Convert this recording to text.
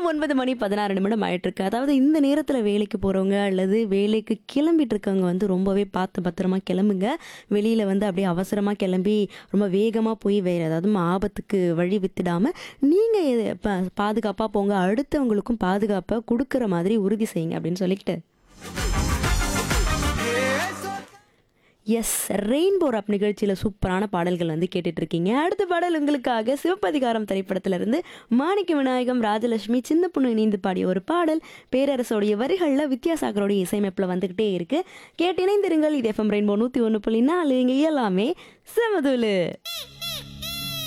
ஒன்பது மணி பதினாறு நிமிடம் ஆயிட்டு இருக்கு அதாவது இந்த நேரத்தில் வேலைக்கு போகிறவங்க அல்லது வேலைக்கு கிளம்பிட்டு இருக்கவங்க வந்து ரொம்பவே பார்த்து பத்திரமா கிளம்புங்க வெளியில் வந்து அப்படியே அவசரமாக கிளம்பி ரொம்ப வேகமாக போய் வேறு ஏதாவது ஆபத்துக்கு வழி வித்துடாம நீங்கள் பாதுகாப்பாக போங்க அடுத்தவங்களுக்கும் பாதுகாப்பை கொடுக்குற மாதிரி உறுதி செய்யுங்க அப்படின்னு சொல்லிக்கிட்டு எஸ் ரெயின்போ ரப் நிகழ்ச்சியில் சூப்பரான பாடல்கள் வந்து கேட்டுட்டு இருக்கீங்க அடுத்த பாடல் உங்களுக்காக சிவப்பதிகாரம் திரைப்படத்திலிருந்து மாணிக்க விநாயகம் ராஜலட்சுமி சின்ன பொண்ணு இணைந்து பாடிய ஒரு பாடல் பேரரசோடைய வரிகளில் வித்யாசாகரோடைய இசையமைப்பில் வந்துக்கிட்டே இருக்கு கேட்டு இணைந்திருங்கள் இது எஃப்எம் ரெயின்போ நூற்றி ஒன்று புள்ளி நாலு இங்கே எல்லாமே செமதுலு